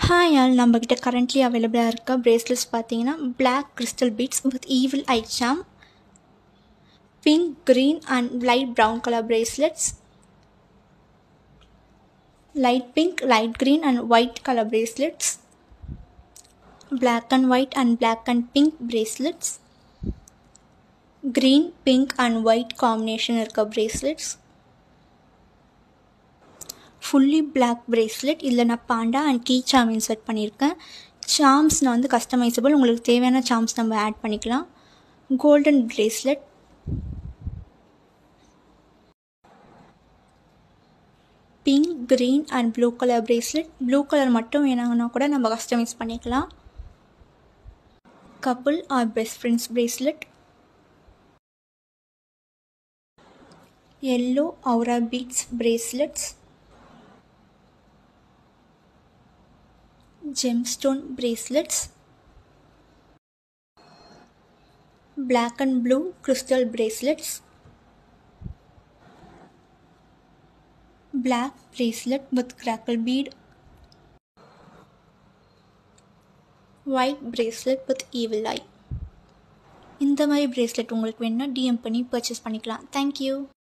hi all நம்மக்கிட்ட currently அவைலபிளாக இருக்க பிரேஸ்லெட்ஸ் பார்த்தீங்கன்னா black crystal beads with evil eye charm pink green and light brown colour bracelets light pink light green and white colour bracelets black and white and black and pink bracelets green pink and white combination இருக்க bracelets fully black bracelet இதில் நான் panda and key charm insert பண்ணியிருக்கேன் charms நான் வந்து customisable உங்களுக்கு தேவையான charms நம்ம add பண்ணிக்கலாம் golden bracelet pink green and blue colour bracelet blue colour மட்டும் வேணாங்கன்னா கூட நம்ம கஸ்டமைஸ் பண்ணிக்கலாம் couple or best friends bracelet yellow aura beads bracelets gemstone bracelets black and blue crystal bracelets black bracelet with crackle bead white bracelet with evil eye இந்த மாதிரி bracelet உங்களுக்கு வேணுன்னா DM பண்ணி பர்ச்சேஸ் பண்ணிக்கலாம் தேங்க்யூ